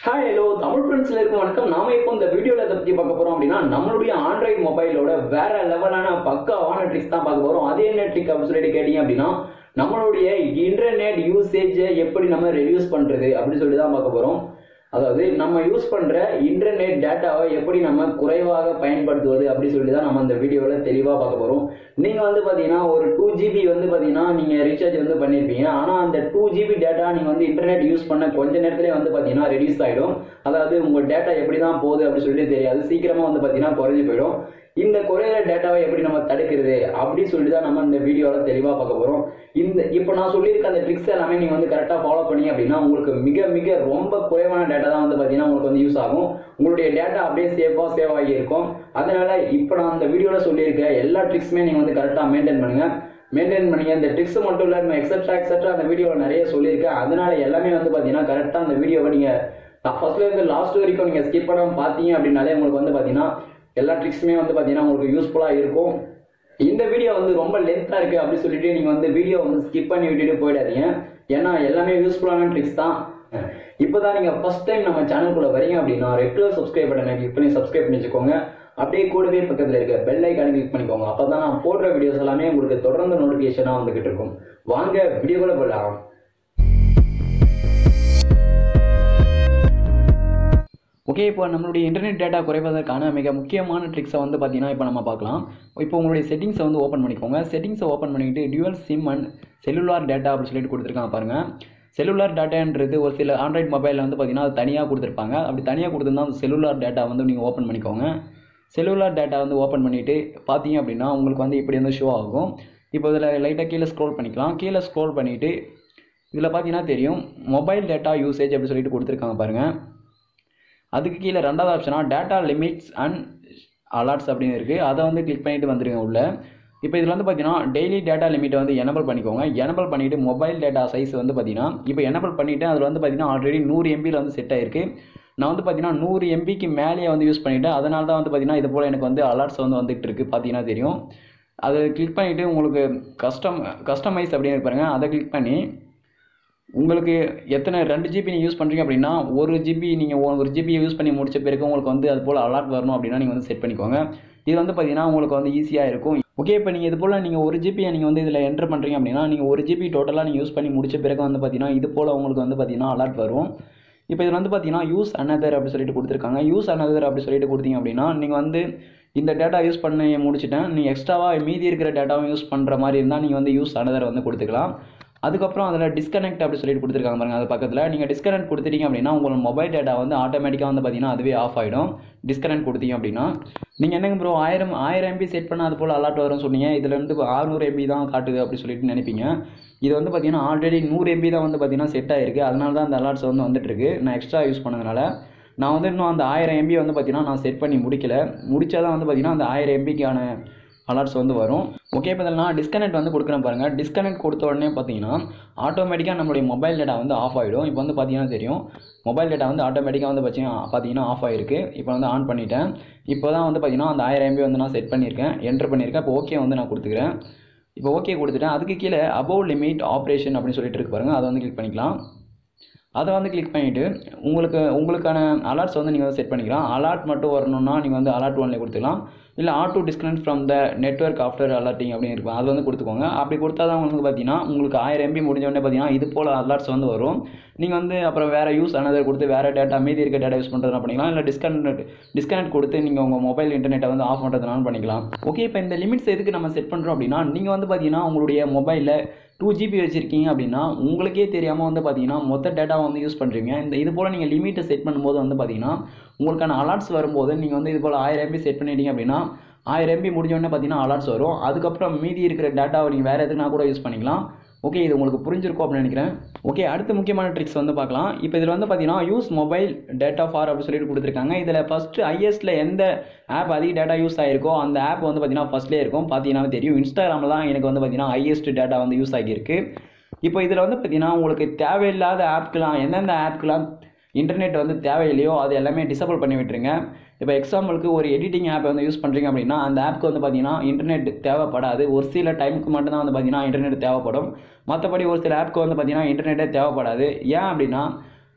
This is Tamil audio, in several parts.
ஹாய் ஹலோ தமிழ் ஃப்ரெண்ட்ஸ்ல இருக்கும் வணக்கம் நாம இப்போ இந்த வீடியோல எதை பத்தி பார்க்க போறோம் அப்படின்னா நம்மளுடைய ஆண்ட்ராய்டு மொபைலோட வேற லெவலான பக்காவான ட்ரிக்ஸ் தான் பார்க்க போறோம் அது என்ன ட்ரிக் அப்படின்னு சொல்லிட்டு கேட்டீங்க அப்படின்னா நம்மளுடைய இன்டர்நெட் யூசேஜை எப்படி நம்ம ரெடியூஸ் பண்றது அப்படின்னு சொல்லி தான் பார்க்க போறோம் அதாவது நம்ம யூஸ் பண்ற இன்டர்நெட் டேட்டாவை எப்படி நம்ம குறைவாக பயன்படுத்துவது அப்படி சொல்லி தான் நம்ம இந்த வீடியோவில் தெளிவாக பார்க்க போகிறோம் நீங்கள் வந்து பார்த்தீங்கன்னா ஒரு டூ ஜிபி வந்து பார்த்தீங்கன்னா நீங்கள் ரீசார்ஜ் வந்து பண்ணியிருப்பீங்க ஆனால் அந்த டூ ஜிபி டேட்டா நீங்கள் வந்து இன்டர்நெட் யூஸ் பண்ண கொஞ்ச நேரத்திலே வந்து பார்த்தீங்கன்னா ரெடியூஸ் ஆகிடும் அதாவது உங்கள் டேட்டா எப்படி தான் போகுது அப்படின்னு சொல்லிட்டு தெரியாது சீக்கிரமாக வந்து பார்த்தீங்கன்னா குறைஞ்சி போயிடும் இந்த குறையிற டேட்டாவை எப்படி நம்ம தடுக்கிறது அப்படி சொல்லி தான் நம்ம இந்த வீடியோவில் தெளிவாக பார்க்க போகிறோம் இந்த இப்போ நான் சொல்லியிருக்க அந்த ட்ரிக்ஸ் எல்லாமே நீங்கள் வந்து கரெக்டாக ஃபாலோ பண்ணி அப்படின்னா உங்களுக்கு மிக மிக ரொம்ப குறைவான டேட்டா தான் வந்து பார்த்தீங்கன்னா உங்களுக்கு வந்து யூஸ் ஆகும் உங்களுடைய டேட்டா அப்படியே சேஃபாக சேவ் ஆகி இருக்கும் அதனால இப்போ நான் அந்த வீடியோவில் சொல்லியிருக்க எல்லா ட்ரிக்ஸுமே நீங்கள் வந்து கரெக்டாக மெயின்டைன் பண்ணுங்க மெயின்டைன் பண்ணி அந்த ட்ரிக்ஸ் மட்டும் இல்லை நம்ம எக்ஸட்ரா எக்ஸட்ரா அந்த வீடியோவில் நிறைய சொல்லியிருக்கேன் அதனால எல்லாமே வந்து பார்த்தீங்கன்னா கரெக்டாக அந்த வீடியோவை நீங்கள் நான் ஃபர்ஸ்ட்ல இருந்து லாஸ்ட் வரைக்கும் நீங்கள் ஸ்கிப் பண்ணாமல் பார்த்தீங்க அப்படின்னாலே உங்களுக்கு வந்து பார்த்தீங்கன்னா எல்லா ட்ரிக்ஸுமே வந்து பார்த்தீங்கன்னா உங்களுக்கு யூஸ்ஃபுல்லாக இருக்கும் இந்த வீடியோ வந்து ரொம்ப லென்த்தாக இருக்குது அப்படின்னு சொல்லிட்டு நீங்கள் வந்து வீடியோ வந்து ஸ்கிப் பண்ணி விட்டுட்டு போயிடாதீங்க ஏன்னா எல்லாமே யூஸ்ஃபுல்லான ட்ரிக்ஸ் தான் இப்போ தான் நீங்கள் ஃபஸ்ட் டைம் நம்ம சேனலுக்குள்ளே வரீங்க அப்படின்னா ரெகுலர் சப்ஸ்கிரைப் பட்டனை கிளிக் பண்ணி சப்ஸ்கிரைப் பண்ணி வச்சுக்கோங்க அப்படியே கூடவே பக்கத்தில் இருக்க பெல் ஐக்கானை கிளிக் பண்ணிக்கோங்க அப்போ தான் நான் போடுற வீடியோஸ் எல்லாமே உங்களுக்கு தொடர்ந்து நோட்டிஃபிகேஷனாக வந்துகிட்டு இருக்கும் வாங்க வீடியோக்குள்ளே போடலாம் ஓகே இப்போ நம்மளுடைய இன்டர்நெட் டேட்டா குறைவதற்கான மிக முக்கியமான ட்ரிக்ஸை வந்து பார்த்தீங்கன்னா இப்போ நம்ம பார்க்கலாம் இப்போ உங்களுடைய செட்டிங்ஸை வந்து ஓப்பன் பண்ணிக்கோங்க செட்டிங்ஸை ஓப்பன் பண்ணிக்கிட்டு dual sim and cellular data அப்படின்னு சொல்லிட்டு கொடுத்துருக்காங்க பாருங்கள் செல்லுலார் டேட்டான்றது ஒரு சில ஆண்ட்ராய்ட் மொபைலில் வந்து பார்த்தீங்கன்னா அது தனியாக கொடுத்துருப்பாங்க அப்படி தனியாக கொடுத்துருந்தா அந்த செல்லுலார் டேட்டா வந்து நீங்கள் ஓப்பன் பண்ணிக்கோங்க செல்லுலார் டேட்டா வந்து ஓப்பன் பண்ணிவிட்டு பார்த்தீங்க அப்படின்னா உங்களுக்கு வந்து இப்படி வந்து ஷோ ஆகும் இப்போ இதில் லைட்டாக கீழே ஸ்க்ரோல் பண்ணிக்கலாம் கீழே ஸ்க்ரோல் பண்ணிவிட்டு இதில் பார்த்தீங்கன்னா தெரியும் மொபைல் டேட்டா யூசேஜ் அப்படின்னு சொல்லிட்டு கொடுத்துருக்காங்க பாருங்கள் அதுக்கு கீழே ரெண்டாவது ஆப்ஷனாக டேட்டா லிமிட்ஸ் அண்ட் அலர்ட்ஸ் அப்படின்னு இருக்குது அதை வந்து கிளிக் பண்ணிட்டு வந்துருங்க உள்ள இப்போ இதில் வந்து பார்த்தீங்கன்னா டெய்லி டேட்டா லிமிட்டை வந்து எனபிள் பண்ணிக்கோங்க எனபிள் பண்ணிவிட்டு மொபைல் டேட்டா சைஸ் வந்து பார்த்தீங்கன்னா இப்போ எனபிள் பண்ணிவிட்டு அதில் வந்து பார்த்தீங்கன்னா ஆல்ரெடி நூறு எம்பியில் வந்து செட் ஆயிருக்கு நான் வந்து பார்த்தீங்கன்னா நூறு எம்பிக்கு மேலேயே வந்து யூஸ் பண்ணிவிட்டேன் அதனால தான் வந்து பார்த்தீங்கன்னா இது போல் எனக்கு வந்து அலர்ட்ஸ் வந்து வந்துகிட்டு இருக்குது பார்த்தீங்கன்னா தெரியும் அதை கிளிக் பண்ணிவிட்டு உங்களுக்கு கஸ்டம் கஸ்டமைஸ் அப்படின்னு பாருங்கள் அதை கிளிக் பண்ணி உங்களுக்கு எத்தனை ரெண்டு ஜிபி நீங்கள் யூஸ் பண்ணுறீங்க அப்படின்னா ஒரு ஜிபி நீங்கள் ஒரு ஜிபி யூஸ் பண்ணி முடிச்ச பிறகு உங்களுக்கு வந்து அது போல் அலர்ட் வரணும் அப்படின்னா நீங்கள் வந்து செட் பண்ணிக்கோங்க இது வந்து பார்த்தீங்கன்னா உங்களுக்கு வந்து ஈஸியாக இருக்கும் ஓகே இப்போ நீங்கள் இது போல் நீங்கள் ஒரு ஜிபியை நீங்கள் வந்து இதில் என்ட்ரு பண்ணுறீங்க அப்படின்னா நீங்கள் ஒரு ஜிபி டோட்டலாக நீங்கள் யூஸ் பண்ணி முடிச்ச பிறகு வந்து பார்த்தீங்கன்னா இது போல் உங்களுக்கு வந்து பார்த்தீங்கன்னா அலர்ட் வரும் இப்போ இதில் வந்து பார்த்தீங்கன்னா யூஸ் அனதர் அப்படி சொல்லிட்டு கொடுத்துருக்காங்க யூஸ் அனதர் அப்படி சொல்லிட்டு கொடுத்தீங்க அப்படின்னா நீங்கள் வந்து இந்த டேட்டா யூஸ் பண்ணி முடிச்சிட்டேன் நீங்கள் எக்ஸ்ட்ராவாக மீதி இருக்கிற டேட்டாவும் யூஸ் பண்ணுற மாதிரி இருந்தால் நீங்கள் வந்து யூஸ் அனதர் வந்து கொடுத்துக்கலாம் அதுக்கப்புறம் அதில் டிஸ்கனெக்ட் அப்படி சொல்லிட்டு கொடுத்துருக்காங்க பாருங்க அது பக்கத்தில் நீங்கள் டிஸ்கனெக்ட் கொடுத்துட்டீங்க அப்படின்னா உங்களோட மொபைல் டேட்டா வந்து ஆட்டோமேட்டிக்காக வந்து பார்த்தீங்கன்னா அதுவே ஆஃப் ஆகிடும் டிஸ்கனெக்ட் கொடுத்தீங்க அப்படின்னா நீங்கள் என்னங்க ப்ரோ ஆயிரம் ஆயிரம் எம்பி செட் பண்ணால் அது போல் அலர்ட் வரும்னு சொன்னீங்க இதில் வந்து அறுநூறு எம்பி தான் காட்டுது அப்படி சொல்லிட்டு நினைப்பீங்க இது வந்து பார்த்தீங்கன்னா ஆல்ரெடி நூறு எம்பி தான் வந்து பார்த்தீங்கன்னா செட் ஆயிருக்கு அதனால தான் அந்த அலர்ட்ஸ் வந்து வந்துட்டுருக்கு நான் எக்ஸ்ட்ரா யூஸ் பண்ணதுனால நான் வந்து இன்னும் அந்த ஆயிரம் எம்பி வந்து பார்த்தீங்கன்னா நான் செட் பண்ணி முடிக்கல முடிச்சா தான் வந்து பார்த்தீங்கன்னா அந்த ஆயிரம் எம்பிக்கான அலர்ட்ஸ் வந்து வரும் ஓகே இப்போ இதில் நான் டிஸ்கனெக்ட் வந்து கொடுக்குறேன் பாருங்கள் டிஸ்கனெக்ட் கொடுத்த உடனே பார்த்தீங்கன்னா ஆட்டோமேட்டிக்காக நம்மளுடைய மொபைல் டேட்டா வந்து ஆஃப் ஆகிடும் இப்போ வந்து பார்த்தீங்கன்னா தெரியும் மொபைல் டேட்டா வந்து ஆட்டோமேட்டிக்காக வந்து பார்த்தீங்கன்னா பார்த்தீங்கன்னா ஆஃப் ஆகிருக்கு இப்போ வந்து ஆன் பண்ணிட்டேன் இப்போ தான் வந்து பார்த்தீங்கன்னா அந்த ஆயிரம் எம்பி வந்து நான் செட் பண்ணியிருக்கேன் என்ட்ரு பண்ணியிருக்கேன் இப்போ ஓகே வந்து நான் கொடுத்துக்கிறேன் இப்போ ஓகே கொடுத்துட்டேன் அதுக்கு கீழே அபவ் லிமிட் ஆப்ரேஷன் அப்படின்னு சொல்லிட்டு இருக்கு பாருங்கள் அதை வந்து கிளிக் பண்ணிக்கலாம் அதை வந்து கிளிக் பண்ணிவிட்டு உங்களுக்கு உங்களுக்கான அலர்ட்ஸ் வந்து நீங்கள் வந்து செட் பண்ணிக்கலாம் அலர்ட் மட்டும் வரணும்னா நீங்கள் வந்து அலர்ட் ஒன்லேயே கொடுத்துக்கலாம் இல்லை auto disconnect from the network after alerting அப்படின்னு இருக்கும் அது வந்து கொடுத்துக்கோங்க அப்படி கொடுத்தா தான் உங்களுக்கு பார்த்தீங்கன்னா உங்களுக்கு ஆயிரம் எம்பி முடிஞ்ச உடனே பார்த்தீங்கன்னா இது போல் அலர்ட்ஸ் வந்து வரும் நீங்கள் வந்து அப்புறம் வேறு யூஸ் அனதர் கொடுத்து வேறு டேட்டா மீதி இருக்க டேட்டா யூஸ் பண்ணுறதுனா பண்ணிக்கலாம் இல்லை டிஸ்கனெக்ட் டிஸ்கனெக்ட் கொடுத்து நீங்கள் உங்கள் மொபைல் இன்டர்நெட்டை வந்து ஆஃப் பண்ணுறதுனாலும் பண்ணிக்கலாம் ஓகே இப்போ இந்த லிமிட்ஸ் எதுக்கு நம்ம செட் பண்ணுறோம் அப்படின்னா நீங்கள் வந்து பார்த்தீங்கன்னா உங்களுடைய மொபைலில் டூ ஜிபி வச்சுருக்கீங்க அப்படின்னா உங்களுக்கே தெரியாமல் வந்து பார்த்தீங்கன்னா மொத்த டேட்டாவை வந்து யூஸ் பண்ணுறீங்க இந்த இது போல் நீங்கள் லிமிட்டை செட் பண்ணும்போது வந்து பார்த்தீங்கன்னா உங்களுக்கான அலர்ட்ஸ் வரும்போது நீங்கள் வந்து இது போல் ஆயிரம் எம்பி செட் பண்ணிட்டீங்க அப்படின்னா ஆயிரம் எம்பி முடிஞ்சோடனே பார்த்தீங்கன்னா அலர்ட்ஸ் வரும் அதுக்கப்புறம் மீதி இருக்கிற டேட்டாவை நீங்கள் வேறு எதுக்குனா கூட யூஸ் பண்ணிக்கலாம் ஓகே இது உங்களுக்கு புரிஞ்சிருக்கும் அப்படின்னு நினைக்கிறேன் ஓகே அடுத்த முக்கியமான ட்ரிக்ஸ் வந்து பார்க்கலாம் இப்போ இதில் வந்து பார்த்தீங்கன்னா யூஸ் மொபைல் டேட்டா ஃபார் அப்படின்னு சொல்லிட்டு கொடுத்துருக்காங்க இதில் ஃபஸ்ட்டு ஐஎஸ்டில் எந்த ஆப் அதிக டேட்டா யூஸ் ஆகிருக்கோ அந்த ஆப் வந்து பார்த்தீங்கன்னா ஃபஸ்ட்லேயே இருக்கும் பார்த்தீங்கன்னா தெரியும் இன்ஸ்டாகிராமில் தான் எனக்கு வந்து பார்த்தீங்கன்னா ஹையஸ்ட் டேட்டா வந்து யூஸ் ஆகியிருக்கு இப்போ இதில் வந்து பார்த்தீங்கன்னா உங்களுக்கு தேவையில்லாத ஆப்க்கெலாம் எந்தெந்த ஆப்க்கெலாம் இன்டர்நெட் வந்து தேவையில்லையோ அது எல்லாமே டிசபிள் பண்ணி விட்டுருங்க இப்போ எக்ஸாம்பிளுக்கு ஒரு எடிட்டிங் ஆப்பை வந்து யூஸ் பண்ணுறீங்க அப்படின்னா அந்த ஆப்க்கு வந்து பார்த்தீங்கன்னா இன்டர்நெட் தேவைப்படாது ஒரு சில டைமுக்கு மட்டும்தான் வந்து பார்த்தீங்கன்னா இன்டர்நெட் தேவைப்படும் மற்றபடி ஒரு சில ஆப்க்கு வந்து பார்த்தீங்கன்னா இன்டர்நெட்டே தேவைப்படாது ஏன் அப்படின்னா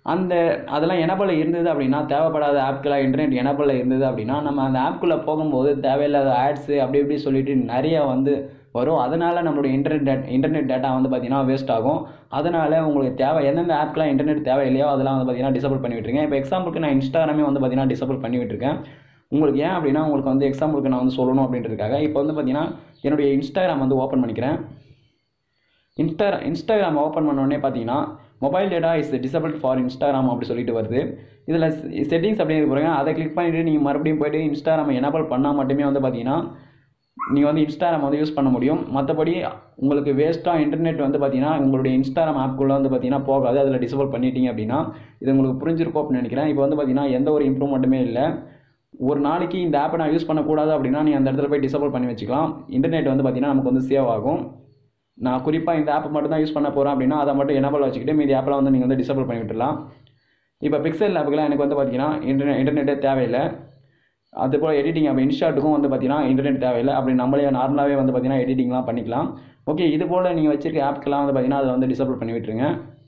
அந்த அதெல்லாம் எனபிள் இருந்தது அப்படின்னா தேவைப்படாத ஆப்களாக இன்டர்நெட் எனபிள் இருந்தது அப்படின்னா நம்ம அந்த ஆப்குள்ளே போகும்போது தேவையில்லாத ஆட்ஸு அப்படி இப்படி சொல்லிட்டு நிறைய வந்து வரும் அதனால் நம்மளுடைய இன்டர்நெட் டேட் இன்டர்நெட் டேட்டா வந்து பார்த்திங்கன்னா வேஸ்ட் ஆகும் அதனால் உங்களுக்கு தேவை எந்தெந்த ஆப்க்கெலாம் இன்டர்நெட் தேவை இல்லையோ அதெல்லாம் வந்து பார்த்திங்கன்னா டிசபிள் பண்ணி விட்டுருங்க இப்போ எக்ஸாம்பிளுக்கு நான் இன்ஸ்டாகிராமே வந்து பார்த்திங்கன்னா டிசபிள் பண்ணி விட்டுருக்கேன் உங்களுக்கு ஏன் அப்படின்னா உங்களுக்கு வந்து எக்ஸாம்பிளுக்கு நான் வந்து சொல்லணும் அப்படின்றதுக்காக இப்போ வந்து பார்த்திங்கன்னா என்னுடைய இன்ஸ்டாகிராம் வந்து ஓப்பன் பண்ணிக்கிறேன் இன்ஸ்டா இன்ஸ்டாகிராம் ஓப்பன் பண்ண உடனே பார்த்தீங்கன்னா mobile data is disable for Instagram அப்படி சொல்லிட்டு வருது இதில் செட்டிங்ஸ் அப்படியே இருக்கு பாருங்க அதை கிளிக் பண்ணிவிட்டு நீங்கள் மறுபடியும் போயிட்டு இன்ஸ்டாகிராம் எனபிள் பண்ணால் மட்டுமே வந்து பார்த்தீங்கன்னா நீங்கள் வந்து இன்ஸ்டாகிராம் வந்து யூஸ் பண்ண முடியும் மற்றபடி உங்களுக்கு வேஸ்ட்டாக இன்டர்நெட் வந்து பார்த்தீங்கன்னா உங்களுடைய இன்ஸ்டாகிராம் ஆப்குள்ளே வந்து பார்த்தீங்கன்னா போகாது அதில் டிசபிள் பண்ணிட்டீங்க அப்படின்னா இது உங்களுக்கு புரிஞ்சிருக்கும் அப்படின்னு நினைக்கிறேன் இப்போ வந்து பார்த்தீங்கன்னா எந்த ஒரு இம்ப்ரூவ்மெண்ட்டுமே இல்லை ஒரு நாளைக்கு இந்த ஆப்பை நான் யூஸ் பண்ணக்கூடாது அப்படின்னா நீ அந்த இடத்துல போய் டிசபிள் பண்ணி வச்சுக்கலாம் இன்டர்நெட் வந்து பார்த்தீங்கன்னா நமக்கு வந்து சேவ் ஆகும் நான் குறிப்பாக இந்த ஆப்பை மட்டும் தான் யூஸ் பண்ண போகிறேன் அப்படின்னா அதை மட்டும் எனபிள் வச்சுக்கிட்டு மீதி ஆப்பெல்லாம் வந்து நீங்கள் வந்து டிசபிள் பண்ணி விட்டுடலாம் இப்போ பிக்சல் ஆப்புக்கெலாம் எனக்கு வந்து பார்த்தீங்கன்னா இன்டர்நெட் இன்டர்நெட்டே தேவையில்லை அதுபோல் எடிட்டிங் அப்போ இன்ஸ்டாட்டுக்கும் வந்து பார்த்தீங்கன்னா இன்டர்நெட் தேவையில்லை அப்படி நம்மளே நார்மலாகவே வந்து பார்த்தீங்கன்னா எடிட்டிங்லாம் பண்ணிக்கலாம் ஓகே இது போல் நீங்கள் வச்சிருக்க ஆப்க்கெல்லாம் வந்து பார்த்தீங்கன்னா அதை வந்து டிசபிள் பண்ணி விட்டுருங்க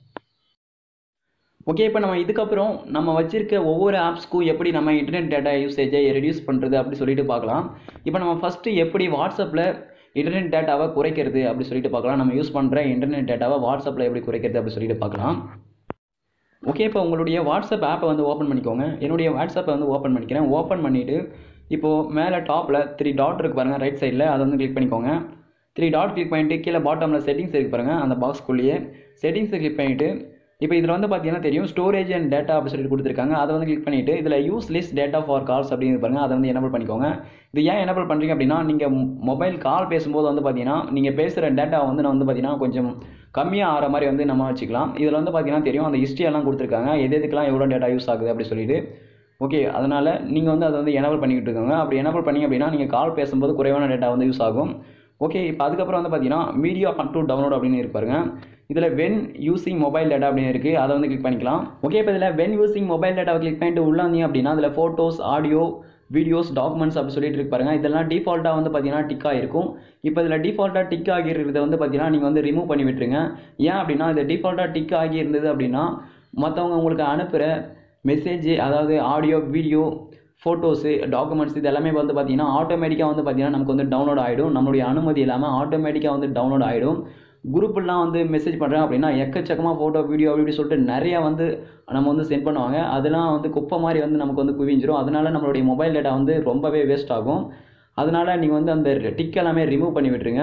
ஓகே இப்போ நம்ம இதுக்கப்புறம் நம்ம வச்சிருக்க ஒவ்வொரு ஆப்ஸ்க்கும் எப்படி நம்ம இன்டர்நெட் டேட்டா யூசேஜை ரெடியூஸ் பண்ணுறது அப்படி சொல்லிட்டு பார்க்கலாம் இப்போ நம்ம ஃபஸ்ட்டு எப்படி வாட்ஸ்அப்பில் இன்டர்நெட் டேட்டாவை குறைக்கிறது அப்படி சொல்லிட்டு பார்க்கலாம் நம்ம யூஸ் பண்ணுற இன்டர்நெட் டேட்டாவை வாட்ஸ்அப்பில் எப்படி குறைக்கிறது அப்படி சொல்லிட்டு பார்க்கலாம் ஓகே இப்போ உங்களுடைய வாட்ஸ்அப் ஆப்பை வந்து ஓப்பன் பண்ணிக்கோங்க என்னுடைய வாட்ஸ்அப்பை வந்து ஓப்பன் பண்ணிக்கிறேன் ஓப்பன் பண்ணிவிட்டு இப்போது மேலே டாப்பில் த்ரீ டாட் இருக்கு பாருங்கள் ரைட் சைடில் அதை வந்து கிளிக் பண்ணிக்கோங்க த்ரீ டாட் கிளிக் பண்ணிவிட்டு கீழே பாட்டமில் செட்டிங்ஸ் இருக்கு பாருங்கள் அந்த பாக்ஸ்க்குள்ளேயே செட்டிங்ஸை கிளிக் பண்ணிவிட்டு இப்போ இதில் வந்து பார்த்தீங்கன்னா தெரியும் ஸ்டோரேஜ் அண்ட் டேட்டா அப்படி சொல்லிட்டு கொடுத்துருக்காங்க அதை வந்து கிளிக் பண்ணிவிட்டு இதில் use list data for calls அப்படின்னு பாருங்க அதை வந்து எனபிள் பண்ணிக்கோங்க இது ஏன் எனபிள் பண்ணுறீங்க அப்படின்னா நீங்கள் மொபைல் கால் பேசும்போது வந்து பார்த்தீங்கன்னா நீங்கள் பேசுகிற டேட்டா வந்து நான் வந்து பார்த்தீங்கன்னா கொஞ்சம் கம்மியாக ஆகிற மாதிரி வந்து நம்ம வச்சுக்கலாம் இதில் வந்து பார்த்தீங்கன்னா தெரியும் அந்த history எல்லாம் கொடுத்துருக்காங்க எது எதுக்கெல்லாம் எவ்வளோ டேட்டா யூஸ் ஆகுது அப்படி சொல்லிட்டு ஓகே அதனால் நீங்கள் வந்து அதை வந்து எனபிள் பண்ணிக்கிட்டு இருக்காங்க அப்படி எனபிள் பண்ணீங்க அப்படின்னா நீங்கள் கால் பேசும்போது குறைவான டேட்டா வந்து யூஸ் ஆகும் ஓகே இப்போ அதுக்கப்புறம் வந்து பார்த்தீங்கன்னா மீடியா டு டவுன்லோட் அப்படின்னு இருப்பாருங்க இதில் வென் யூசிங் மொபைல் டேட்டா அப்படின்னு இருக்குது அதை வந்து கிளிக் பண்ணிக்கலாம் ஓகே இப்போ இதில் வென் யூசிங் மொபைல் டேட்டாவை கிளிக் பண்ணிட்டு உள்ள வந்தீங்க அப்படின்னா அதில் ஃபோட்டோஸ் ஆடியோ வீடியோஸ் டாக்குமெண்ட்ஸ் அப்படி சொல்லிட்டு இருக்கு பாருங்க இதெல்லாம் டிஃபால்ட்டாக வந்து பார்த்தீங்கன்னா டிக் ஆகிருக்கும் இப்போ இதில் டிஃபால்ட்டாக டிக் ஆகிருக்கிறத வந்து பார்த்தீங்கன்னா நீங்கள் வந்து ரிமூவ் பண்ணி விட்டுருங்க ஏன் அப்படின்னா இது டிஃபால்ட்டாக டிக் ஆகி இருந்தது அப்படின்னா மற்றவங்க உங்களுக்கு அனுப்புகிற மெசேஜ் அதாவது ஆடியோ வீடியோ ஃபோட்டோஸு டாக்குமெண்ட்ஸ் இது எல்லாமே வந்து பார்த்தீங்கன்னா ஆட்டோமேட்டிக்காக வந்து பார்த்தீங்கன்னா நமக்கு வந்து டவுன்லோட் ஆகிடும் நம்மளுடைய அனுமதி இல்லாமல் ஆட்டோமேட்டிக்காக வந்து டவுன்லோட் ஆகிடும் குரூப்லாம் வந்து மெசேஜ் பண்ணுறேன் அப்படின்னா எக்கச்சக்கமாக ஃபோட்டோ வீடியோ அப்படி இப்படி சொல்லிட்டு நிறையா வந்து நம்ம வந்து சென்ட் பண்ணுவாங்க அதெல்லாம் வந்து குப்பை மாதிரி வந்து நமக்கு வந்து குவிஞ்சிரும் அதனால நம்மளுடைய மொபைல் டேட்டா வந்து ரொம்பவே வேஸ்ட் ஆகும் அதனால நீங்கள் வந்து அந்த டிக் எல்லாமே ரிமூவ் பண்ணி விட்டுருங்க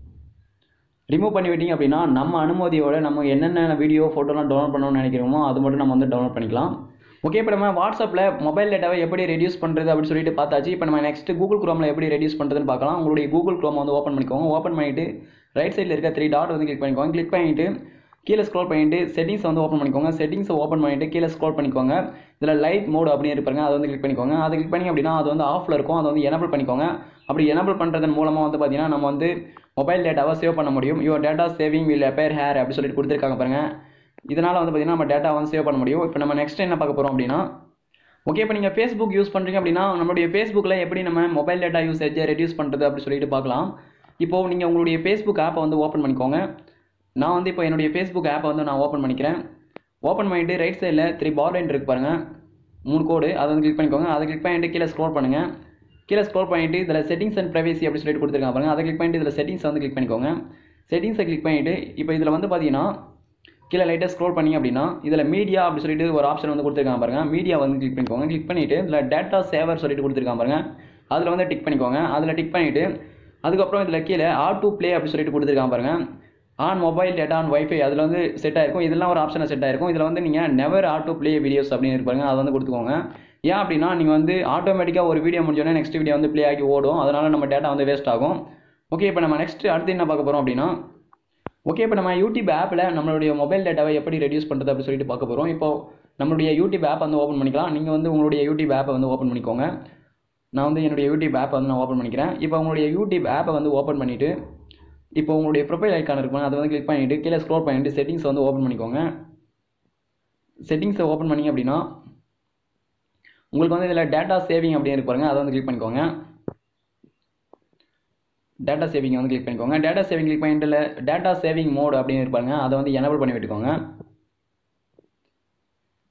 ரிமூவ் பண்ணி விட்டீங்க அப்படின்னா நம்ம அனுமதியோட நம்ம என்னென்ன வீடியோ ஃபோட்டோலாம் டவுன்லோட் பண்ணணும்னு நினைக்கிறோமோ அது மட்டும் நம்ம வந்து டவுன்லோட் பண்ணிக்கலாம் ஓகே இப்போ நம்ம வாட்ஸ்அப்பில் மொபைல் டேட்டாவை எப்படி ரெடியூஸ் பண்ணுறது அப்படின்னு சொல்லிட்டு பார்த்தாச்சு இப்போ நம்ம நெக்ஸ்ட் கூகுள் குரோமில் எப்படி ரெடியூஸ் பண்ணுறதுன்னு பார்க்கலாம் உங்களுடைய கூகுள் குரோம் வந்து ஓப்பன் பண்ணிக்கோங்க ஓப்பன் பண்ணிவிட்டு ரைட் சைடில் இருக்க த்ரீ டாட் வந்து கிளிக் பண்ணிக்கோங்க கிளிக் பண்ணிவிட்டு கீழே ஸ்க்ரோல் பண்ணிவிட்டு செட்டிங்ஸ் வந்து ஓப்பன் பண்ணிக்கோங்க செட்டிங்ஸை ஓப்பன் பண்ணிவிட்டு கீழே ஸ்க்ரோல் பண்ணிக்கோங்க இதில் லைட் மோட் அப்படின்னு இருப்பாங்க அதை வந்து கிளிக் பண்ணிக்கோங்க அதை கிளிக் பண்ணி அப்படின்னா அது வந்து ஆஃபில் இருக்கும் அதை வந்து எனபிள் பண்ணிக்கோங்க அப்படி எனபிள் பண்ணுறதன் மூலமாக வந்து பார்த்தீங்கன்னா நம்ம வந்து மொபைல் டேட்டாவை சேவ் பண்ண முடியும் your data saving will appear here அப்படி சொல்லிட்டு கொடுத்துருக்காங்க பாருங்கள் இதனால் வந்து பார்த்தீங்கன்னா நம்ம டேட்டா வந்து சேவ் பண்ண முடியும் இப்போ நம்ம நெக்ஸ்ட் என்ன பார்க்க போகிறோம் அப்படின்னா ஓகே இப்போ நீங்கள் ஃபேஸ்புக் யூஸ் பண்ணுறீங்க அப்படின்னா நம்மளுடைய ஃபேஸ்புக்கில் எப்படி நம்ம மொபைல் டேட்டா யூசேஜை ரெடியூஸ் பண்ணுறது அப்படி சொல்லிட்டு பார்க்கலாம் இப்போது நீங்கள் உங்களுடைய ஃபேஸ்புக் ஆப்பை வந்து ஓப்பன் பண்ணிக்கோங்க நான் வந்து இப்போ என்னுடைய ஃபேஸ்புக் ஆப்பை வந்து நான் ஓப்பன் பண்ணிக்கிறேன் ஓப்பன் பண்ணிவிட்டு ரைட் சைடில் த்ரீ பார் லைன் இருக்கு பாருங்கள் மூணு கோடு அதை வந்து கிளிக் பண்ணிக்கோங்க அதை கிளிக் பண்ணிட்டு கீழே ஸ்க்ரோல் பண்ணுங்கள் கீழே ஸ்க்ரோல் பண்ணிட்டு இதில் செட்டிங்ஸ் அண்ட் ப்ரைவசி அப்படி சொல்லிட்டு கொடுத்துருக்காங்க பாருங்க அதை கிளிக் பண்ணிட்டு இதில் செட்டிங்ஸ் வந்து கிளிக் பண்ணிக்கோங்க செட்டிங்ஸை கிளிக் பண்ணிவிட்டு இப்போ இதில் வந்து பார்த்தீங்கன்னா கீழே லைட்டாக ஸ்க்ரோல் பண்ணி அப்படின்னா இதில் மீடியா அப்படி சொல்லிட்டு ஒரு ஆப்ஷன் வந்து கொடுத்துருக்காங்க பாருங்க மீடியா வந்து கிளிக் பண்ணிக்கோங்க கிளிக் பண்ணிவிட்டு இதில் டேட்டா சேவர் சொல்லிட்டு கொடுத்துருக்காங்க பாருங்க அதில் வந்து டிக் பண்ணிக்கோங்க அதில் டிக் பண்ணிவிட்டு அதுக்கப்புறம் இதில் கீழே ஆர் டு ப்ளே அப்படி சொல்லிட்டு கொடுத்துருக்காங்க பாருங்க on mobile data on wifi அதில் வந்து செட் ஆயிருக்கும் இதெல்லாம் ஒரு ஆப்ஷனில் செட் ஆயிருக்கும் இதில் வந்து நீங்கள் நெவர் ஆட்டோ ப்ளே வீடியோஸ் அப்படின்னு இருப்பாங்க அதை வந்து கொடுத்துக்கோங்க ஏன் அப்படின்னா நீங்கள் வந்து ஆட்டோமேட்டிக்காக ஒரு வீடியோ முடிஞ்சோடனே நெக்ஸ்ட் வீடியோ வந்து ப்ளே ஆகி ஓடும் அதனால் நம்ம டேட்டா வந்து வேஸ்ட் ஆகும் ஓகே இப்போ நம்ம நெக்ஸ்ட் அடுத்து என்ன பார்க்க போகிறோம் அப்படின்னா ஓகே இப்போ நம்ம யூடியூப் ஆப்பில் நம்மளுடைய மொபைல் டேட்டாவை எப்படி ரெடியூஸ் பண்ணுறது அப்படி சொல்லிட்டு பார்க்க போகிறோம் இப்போ நம்மளுடைய யூடியூப் ஆப் வந்து ஓப்பன் பண்ணிக்கலாம் நீங்கள் வந்து உங்களுடைய யூடியூப் ஆப்பை வந்து ஓப்பன் பண்ணிக்கோங்க நான் வந்து என்னுடைய யூடியூப் ஆப்பை வந்து நான் ஓப்பன் பண்ணிக்கிறேன் இப்போ உங்களுடைய யூடியூப் ஆப்பை வந்து ஓப்பன் பண்ணிவிட்டு இப்போ உங்களுடைய ப்ரொஃபைல் ஐக்கான் இருக்கும் அதை வந்து கிளிக் பண்ணிவிட்டு கீழே ஸ்க்ரோல் பண்ணிவிட்டு செட்டிங்ஸ் வந்து ஓப்பன் பண்ணிக்கோங்க செட்டிங்ஸை ஓப்பன் பண்ணிங்க அப்படின்னா உங்களுக்கு வந்து இதில் டேட்டா சேவிங் அப்படின்னு இருக்கு பாருங்க அதை வந்து கிளிக் பண்ணிக்கோங்க டேட்டா சேவிங் வந்து கிளிக் பண்ணிக்கோங்க டேட்டா சேவிங் கிளிக் பண்ணிட்டு டேட்டா சேவிங் மோட் அப்படின்னு இருப்பாங்க அதை வந்து எனபிள் பண்ணி விட்டுக்கோங்க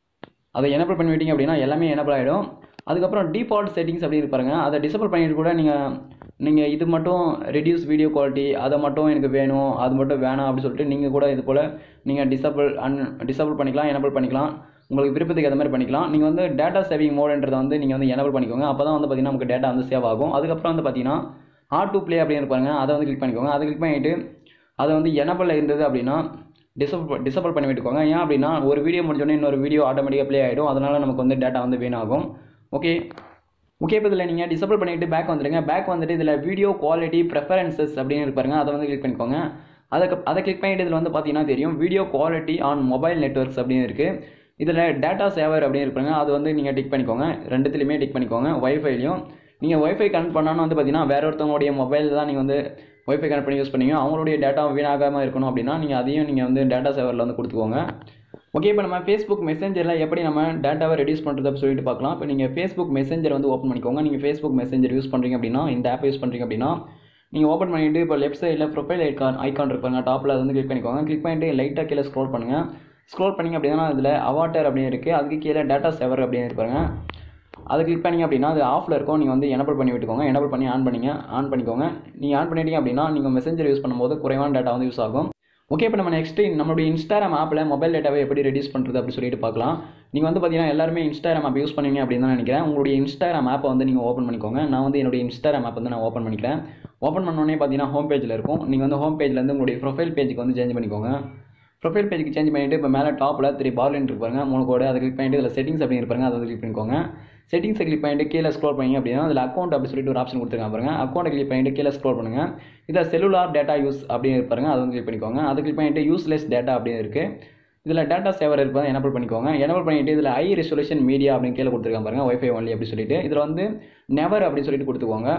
அதை எனபிள் பண்ணி விட்டீங்க அப்படின்னா எல்லாமே எனபிள் ஆகிடும் அதுக்கப்புறம் டிஃபால்ட் செட்டிங்ஸ் அப்படி இருப்பாருங்க அதை டிசபிள் பண்ணிட்டு கூட நீங்கள் நீங்கள் இது மட்டும் ரெடியூஸ் வீடியோ குவாலிட்டி அதை மட்டும் எனக்கு வேணும் அது மட்டும் வேணாம் அப்படி சொல்லிட்டு நீங்கள் கூட இது போல் நீங்கள் டிசபிள் அன் டிசபிள் பண்ணிக்கலாம் எனபிள் பண்ணிக்கலாம் உங்களுக்கு விருப்பத்துக்கு ஏற்ற மாதிரி பண்ணிக்கலாம் நீங்கள் வந்து டேட்டா சேவிங் மோடுன்றதை வந்து நீங்கள் வந்து எனபிள் பண்ணிக்கோங்க அப்போ தான் வந்து பார்த்தீங்கன்னா நமக்கு டேட்டா வந்து சேவ் ஆகும் அதுக்கப்புறம் வந்து பார்த்தீங்கன்னா ஆட் டு ப்ளே அப்படின்னு இருப்பாங்க அதை வந்து கிளிக் பண்ணிக்கோங்க அதை கிளிக் பண்ணிவிட்டு அதை வந்து எனபிள் இருந்தது அப்படின்னா டிசபிள் டிசபிள் பண்ணி விட்டுக்கோங்க ஏன் அப்படின்னா ஒரு வீடியோ முடிஞ்சோடனே இன்னொரு வீடியோ ஆட்டோமேட்டிக்காக ப்ளே ஆகிடும் அதனால் நமக்கு வந்து டேட்டா வந்து வீணாகும் ஓகே ஓகே இப்போ இதில் நீங்கள் டிசபிள் பண்ணிவிட்டு பேக் வந்துடுங்க பேக் வந்துட்டு இதில் வீடியோ குவாலிட்டி ப்ரெஃபரன்சஸ் அப்படின்னு இருப்பாருங்க அதை வந்து கிளிக் பண்ணிக்கோங்க அதுக்கு அதை கிளிக் பண்ணிட்டு இதில் வந்து பார்த்தீங்கன்னா தெரியும் video quality on mobile networks அப்படின்னு இருக்குது இதில் டேட்டா சேவர் அப்படின்னு இருப்பாங்க அது வந்து நீங்கள் டிக் பண்ணிக்கோங்க ரெண்டுத்துலையுமே டிக் பண்ணிக்கோங்க ஒய்ஃபைலையும் நீங்கள் ஒய்ஃபை கனெக்ட் பண்ணாலும் வந்து பார்த்தீங்கன்னா வேற ஒருத்தவங்களுடைய மொபைல் தான் நீங்கள் வந்து ஒய்ஃபை கனெக்ட் பண்ணி யூஸ் பண்ணீங்க அவங்களுடைய டேட்டா வீணாகாமல் இருக்கணும் அப்படின்னா நீங்கள் அதையும் நீங்கள் வந்து டேட்டா சேவரில் வந்து கொடுத்துக்கோங்க ஓகே இப்போ நம்ம ஃபேஸ்புக் மெசேஞ்சரில் எப்படி நம்ம டேட்டாவை ரெடியூஸ் பண்ணுறது அப்படின்னு சொல்லிட்டு பார்க்கலாம் இப்போ நீங்கள் ஃபேஸ்புக் மெசேஞ்சர் வந்து ஓப்பன் பண்ணிக்கோங்க நீங்கள் ஃபேஸ்புக் மெசேஞ்சர் யூஸ் பண்ணுறீங்க அப்படின்னா இந்த ஆப் யூஸ் பண்ணுறீங்க அப்படின்னா நீங்கள் ஓப்பன் பண்ணிவிட்டு இப்போ லெஃப்ட் சைடில் ப்ரொஃபைல் ஐக்கான் ஐக்கான் இருப்பாங்க டாப்பில் அது வந்து கிளிக் பண்ணிக்கோங்க கிளிக் பண்ணிட்டு லைட்டாக கீழே ஸ்க்ரோல் பண்ணுங்கள் ஸ்க்ரோல் பண்ணிங்க அப்படின்னா அதில் அவாட்டர் அப்படின்னு இருக்குது அதுக்கு கீழே டேட்டா சேவர் அப்படின்னு இருப்பாங்க அதை கிளிக் பண்ணிங்க அப்படின்னா அது ஆஃபில் இருக்கும் நீங்கள் வந்து எனபிள் பண்ணி விட்டுக்கோங்க எனபிள் பண்ணி ஆன் பண்ணிங்க ஆன் பண்ணிக்கோங்க நீங்கள் ஆன் பண்ணிட்டீங்க அப்படின்னா நீங்கள் மெசேஞ்சர் யூஸ் பண்ணும்போது குறைவான டேட்டா வந்து யூஸ் ஆகும் ஓகே இப்போ நம்ம நெக்ஸ்ட் நம்மளுடைய இன்ஸ்டாகிராம் ஆப்பில் மொபைல் டேட்டாவை எப்படி ரெடியூஸ் பண்ணுறது அப்படி சொல்லிட்டு பார்க்கலாம் நீங்கள் வந்து பார்த்தீங்கன்னா எல்லாருமே இன்ஸ்டாகிராம் ஆப் யூஸ் பண்ணுவீங்க அப்படின்னு தான் நினைக்கிறேன் உங்களுடைய இன்ஸ்டாகிராம் ஆப்பை வந்து நீங்கள் ஓப்பன் பண்ணிக்கோங்க நான் வந்து என்னுடைய இன்ஸ்டாகிராம் ஆப் வந்து நான் ஓப்பன் பண்ணிக்கிறேன் ஓப்பன் பண்ணோடனே பார்த்தீங்கன்னா ஹோம் பேஜில் இருக்கும் நீங்கள் வந்து ஹோம் பேஜ்லேருந்து உங்களுடைய ப்ரொஃபைல் பேஜுக்கு வந்து சேஞ்ச் பண்ணிக்கோங்க ப்ரொஃபைல் பேஜுக்கு சேஞ்ச் பண்ணிவிட்டு இப்போ மேலே டாப்பில் த்ரீ பார்லின் இருப்பாங்க மூணு கோடு அதை கிளிக் பண்ணிட்டு இதில் செட்டிங்ஸ் அப்படின்னு இருப்பாங்க அதை வந்து கிளிக் பண்ணிக்கோங்க செட்டிங்ஸை கிளிக் பண்ணிட்டு கீழே ஸ்க்ரோல் பண்ணிங்க அப்படின்னா அதில் அக்கௌண்ட் அப்படி சொல்லிட்டு ஒரு ஆப்ஷன் கொடுத்துருக்காங்க பாருங்க அக்கௌண்ட்டை கிளிக் பண்ணிட்டு கீழே ஸ்க்ரோல் பண்ணுங்கள் இதில் செல்லுலார் டேட்டா யூஸ் அப்படின்னு இருப்பாருங்க அதை வந்து கிளிக் பண்ணிக்கோங்க அதை கிளிக் பண்ணிட்டு யூஸ்லெஸ் டேட்டா அப்படின்னு இருக்குது இதில் டேட்டா சேவர் இருப்பதை எனபிள் பண்ணிக்கோங்க எனபிள் பண்ணிட்டு இதில் ஐ ரெசொல்யூஷன் மீடியா அப்படின்னு கீழே கொடுத்துருக்காங்க பாருங்க ஒய்ஃபை ஒன்லி அப்படி சொல்லிட்டு இதில் வந்து நெவர் அப்படின்னு சொல்லிட்டு கொடுத்துக்கோங்க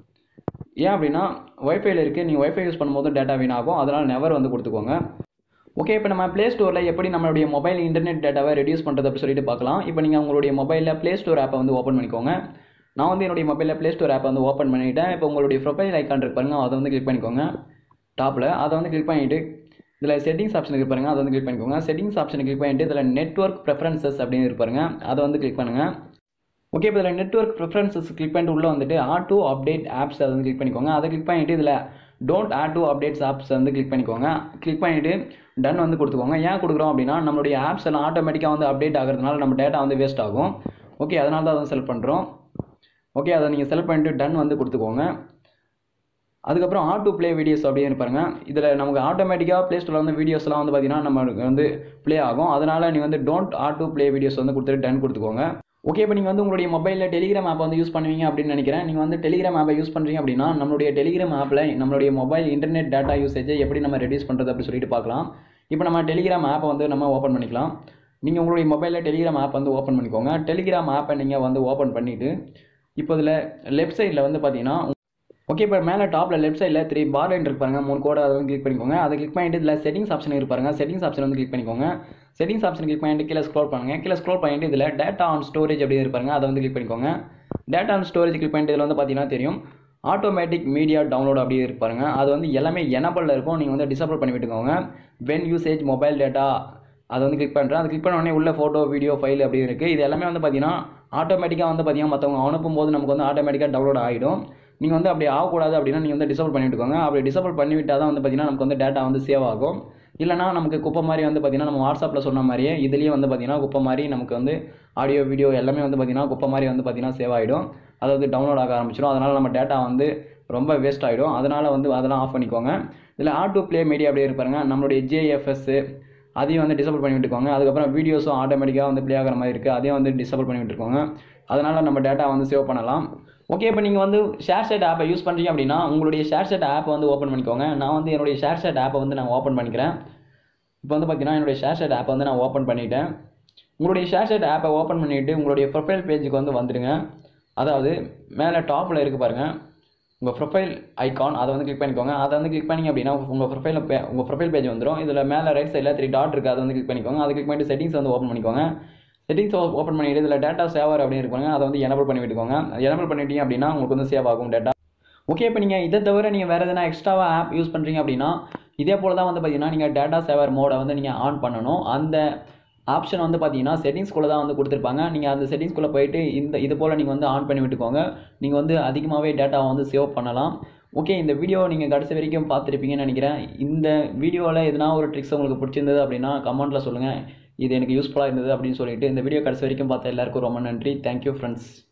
ஏன் அப்படின்னா ஒய்ஃபைல இருக்குது நீங்கள் ஒய்ஃபை யூஸ் பண்ணும்போது டேட்டா வீணாகும் அதனால் நெவர் வந்து கொடுத்துக்கோங்க ஓகே இப்போ நம்ம ப்ளே ஸ்டோரில் எப்படி நம்மளுடைய மொபைல் இன்டர்நெட் டேட்டாவை ரெடியூஸ் பண்ணுறது அப்படி சொல்லிட்டு பார்க்கலாம் இப்போ நீங்கள் உங்களுடைய மொபைலில் ப்ளே ஸ்டோர் ஆப்பை வந்து ஓப்பன் பண்ணிக்கோங்க நான் வந்து என்னுடைய மொபைலில் ப்ளே ஸ்டோர் ஆப்பை வந்து ஓப்பன் பண்ணிவிட்டேன் இப்போ உங்களுடைய ப்ரொஃபைல் ஐக்கான் இருக்கு பாருங்க அதை வந்து கிளிக் பண்ணிக்கோங்க டாப்பில் அதை வந்து கிளிக் பண்ணிவிட்டு இதில் செட்டிங்ஸ் ஆப்ஷன் இருக்கு பாருங்க அதை வந்து கிளிக் பண்ணிக்கோங்க செட்டிங்ஸ் ஆப்ஷனை கிளிக் பண்ணிட்டு இதில் நெட்ஒர்க் ப்ரெஃபரன்சஸ் அப்படின்னு இருப்பாருங்க அதை வந்து கிளிக் பண்ணுங்கள் ஓகே இப்போ இதில் நெட்ஒர்க் ப்ரிஃபரன்சஸ் கிளிக் பண்ணிட்டு உள்ளே வந்துட்டு ஆட்டோ அப்டேட் ஆப்ஸ் அதை வந்து கிளிக் பண்ணிக்கோங்க அதை கிளிக் பண்ணிட்டு இதில் don't auto updates apps வந்து கிளிக் பண்ணிக்கோங்க கிளிக் பண்ணிவிட்டு டன் வந்து கொடுத்துக்கோங்க ஏன் கொடுக்குறோம் அப்படின்னா நம்மளுடைய ஆப்ஸ் எல்லாம் ஆட்டோமேட்டிக்காக வந்து அப்டேட் ஆகிறதுனால நம்ம டேட்டா வந்து வேஸ்ட் ஆகும் ஓகே அதனால தான் அதை செலக்ட் பண்ணுறோம் ஓகே அதை நீங்கள் செலக்ட் பண்ணிட்டு டன் வந்து கொடுத்துக்கோங்க அதுக்கப்புறம் ஆட்டோ ப்ளே வீடியோஸ் அப்படின்னு இருப்பாருங்க இதில் நமக்கு ஆட்டோமேட்டிக்காக ப்ளே ஸ்டோரில் வந்து வீடியோஸ்லாம் வந்து பார்த்தீங்கன்னா நம்மளுக்கு வந்து ப்ளே ஆகும் அதனால் நீங்கள் வந்து டோன்ட் ஆட்டோ ப்ளே வீடியோஸ் வந்து கொடுத்துட்டு டன் கொடுத்துக்கோங்க ஓகே இப்போ நீங்கள் வந்து உங்களுடைய மொபைலில் டெலிகிராம் ஆப் வந்து யூஸ் பண்ணுவீங்க அப்படின்னு நினைக்கிறேன் நீங்கள் வந்து டெலிகிராம் ஆப்பை யூஸ் பண்ணுறீங்க அப்படின்னா நம்மளுடைய டெலிகிராம் ஆப்பில் நம்மளுடைய மொபைல் இன்டர்நெட் டேட்டா யூசேஜை எப்படி நம்ம ரெடியூஸ் பண்ணுறது அப்படி சொல்லிட்டு பார்க்கலாம் இப்போ நம்ம டெலிகிராம் ஆப்பை வந்து நம்ம ஓப்பன் பண்ணிக்கலாம் நீங்கள் உங்களுடைய மொபைலில் டெலிகிராம் ஆப் வந்து ஓப்பன் பண்ணிக்கோங்க டெலிகிராம் ஆப்பை நீங்கள் வந்து ஓப்பன் பண்ணிவிட்டு இப்போ இதில் லெஃப்ட் சைடில் வந்து பார்த்தீங்கன்னா ஓகே இப்போ மேலே டாப்பில் லெஃப்ட் சைடில் த்ரீ பார் லைன் இருப்பாங்க மூணு கோடை அதை வந்து கிளிக் பண்ணிக்கோங்க அதை கிளிக் பண்ணிட்டு இதில் செட்டிங்ஸ் ஆப்ஷன் இருப்பாங்க செட்டிங்ஸ் ஆப்ஷன் வந்து கிளிக் பண்ணிக்கோங்க செட்டிங்ஸ் ஆப்ஷன் கிளிக் பண்ணிட்டு கீழே ஸ்க்ரோல் பண்ணுங்க கீழே ஸ்க்ரோல் பண்ணிட்டு இதில் டேட்டா ஆன் ஸ்டோரேஜ் அப்படி இருப்பாங்க அதை வந்து கிளிக் பண்ணிக்கோங்க டேட்டா ஆன் ஸ்டோரேஜ் கிளிக் பண்ணிட்டு இதில் வந்து பார்த்தீங்கன்னா தெரியும் ஆட்டோமேட்டிக் மீடியா டவுன்லோட் அப்படி இருப்பாருங்க அது வந்து எல்லாமே எனபிளில் இருக்கும் நீங்கள் வந்து டிசபிள் பண்ணி விட்டுக்கோங்க வென் யூசேஜ் மொபைல் டேட்டா அதை வந்து கிளிக் பண்ணுறேன் அது கிளிக் பண்ண உடனே உள்ள ஃபோட்டோ வீடியோ ஃபைல் அப்படி இருக்குது இது எல்லாமே வந்து பார்த்தீங்கன்னா ஆட்டோமேட்டிக்காக வந்து பார்த்தீங்கன்னா மற்றவங்க அனுப்பும்போது நமக்கு வந்து ஆட்டோமேட்டிக்காக டவுன்லோட் ஆகிடும் நீங்கள் வந்து அப்படி ஆகக்கூடாது அப்படின்னா நீங்கள் வந்து டிசபிள் பண்ணி விட்டுக்கோங்க அப்படி டிசபிள் பண்ணி விட்டால் தான் வந்து பார்த்தீங்கன்னா நமக்கு வந்து டேட்டா வந்து சேவ் ஆகும் இல்லைனா நமக்கு குப்பை மாதிரி வந்து பார்த்தீங்கன்னா நம்ம வாட்ஸ்அப்பில் சொன்ன மாதிரியே இதுலேயும் வந்து பார்த்தீங்கன்னா குப்பை மாதிரி நமக்கு வந்து ஆடியோ வீடியோ எல்லாமே வந்து பார்த்தீங்கன்னா குப்பை மாதிரி வந்து பார்த்தீங்கன்னா சேவ் ஆகிடும் அதாவது டவுன்லோட் ஆக ஆரம்பிச்சிடும் அதனால் நம்ம டேட்டா வந்து ரொம்ப வேஸ்ட் ஆகிடும் அதனால் வந்து அதெல்லாம் ஆஃப் பண்ணிக்கோங்க இதில் ஆட்டோ ப்ளே மீடியா அப்படியே இருப்பாருங்க நம்மளுடைய ஜேஎஃப்எஸ் அதையும் வந்து டிசபிள் பண்ணி விட்டுக்கோங்க அதுக்கப்புறம் வீடியோஸும் ஆட்டோமேட்டிக்காக வந்து ப்ளே ஆகிற மாதிரி இருக்குது அதையும் வந்து டிசபிள் பண்ணி விட்டுருக்கோங்க அதனால் நம்ம டேட்டா வந்து சேவ் பண்ணலாம் ஓகே இப்போ நீங்கள் வந்து ஷேர் செட் ஆப்பை யூஸ் பண்ணுறீங்க அப்படின்னா உங்களுடைய ஷேர் செட் ஆப்பை வந்து ஓப்பன் பண்ணிக்கோங்க நான் வந்து என்னுடைய ஷேர் செட் ஆப்பை வந்து நான் ஓப்பன் பண்ணிக்கிறேன் இப்போ வந்து பார்த்தீங்கன்னா என்னுடைய ஷேர் செட் ஆப்பை வந்து நான் ஓப்பன் பண்ணிட்டேன் உங்களுடைய ஷேர் செட் ஆப்பை ஓப்பன் பண்ணிவிட்டு உங்களுடைய ப்ரொஃபைல் பேஜுக்கு வந்து வந்துடுங்க அதாவது மேலே டாப்பில் இருக்குது பாருங்கள் உங்கள் ப்ரொஃபைல் ஐகான் அதை வந்து கிளிக் பண்ணிக்கோங்க அதை வந்து கிளிக் பண்ணிங்க அப்படின்னா உங்கள் ப்ரொஃபைல் பே உங்கள் ப்ரொஃபைல் பேஜ் வந்துடும் இதில் மேலே ரைட் சைடில் த்ரீ டாட் இருக்குது அதை வந்து கிளிக் பண்ணிக்கோங்க அதை கிளிக் பண்ணிட்டு செட்டிங்ஸ் வந்து ஓப்பன் பண்ணிக்கோங்க செட்டிங்ஸ் ஓப்பன் பண்ணிட்டு இதில் டேட்டா சேவர் அப்படின்னு இருப்பாங்க அதை வந்து எனபிள் பண்ணி விட்டுக்கோங்க எனபிள் பண்ணிட்டீங்க அப்படின்னா உங்களுக்கு வந்து சேவ் ஆகும் டேட்டா ஓகே இப்போ நீங்கள் இதை தவிர நீங்கள் வேறு எதனா எக்ஸ்ட்ராவாக ஆப் யூஸ் பண்ணுறீங்க அப்படின்னா இதே போல் தான் வந்து பார்த்தீங்கன்னா நீங்கள் டேட்டா சேவர் மோடை வந்து நீங்கள் ஆன் பண்ணணும் அந்த ஆப்ஷன் வந்து பார்த்தீங்கன்னா செட்டிங்ஸ்குள்ளே தான் வந்து கொடுத்துருப்பாங்க நீங்கள் அந்த செட்டிங்ஸ்குள்ளே போயிட்டு இந்த இது போல் நீங்கள் வந்து ஆன் பண்ணி விட்டுக்கோங்க நீங்கள் வந்து அதிகமாகவே டேட்டாவை வந்து சேவ் பண்ணலாம் ஓகே இந்த வீடியோ நீங்கள் கடைசி வரைக்கும் பார்த்துருப்பீங்கன்னு நினைக்கிறேன் இந்த வீடியோவில் எதனா ஒரு ட்ரிக்ஸ் உங்களுக்கு பிடிச்சிருந்தது அப்படின்னா கமெண்ட்டில் சொல்லுங்கள் இது எனக்கு யூஸ்ஃபுல்லாக இருந்தது அப்படின்னு சொல்லிட்டு இந்த வீடியோ கடைசி வரைக்கும் பார்த்த எல்லாருக்கும் ரொம்ப நன்றி தேங்க்யூ ஃப்ரெண்ட்ஸ்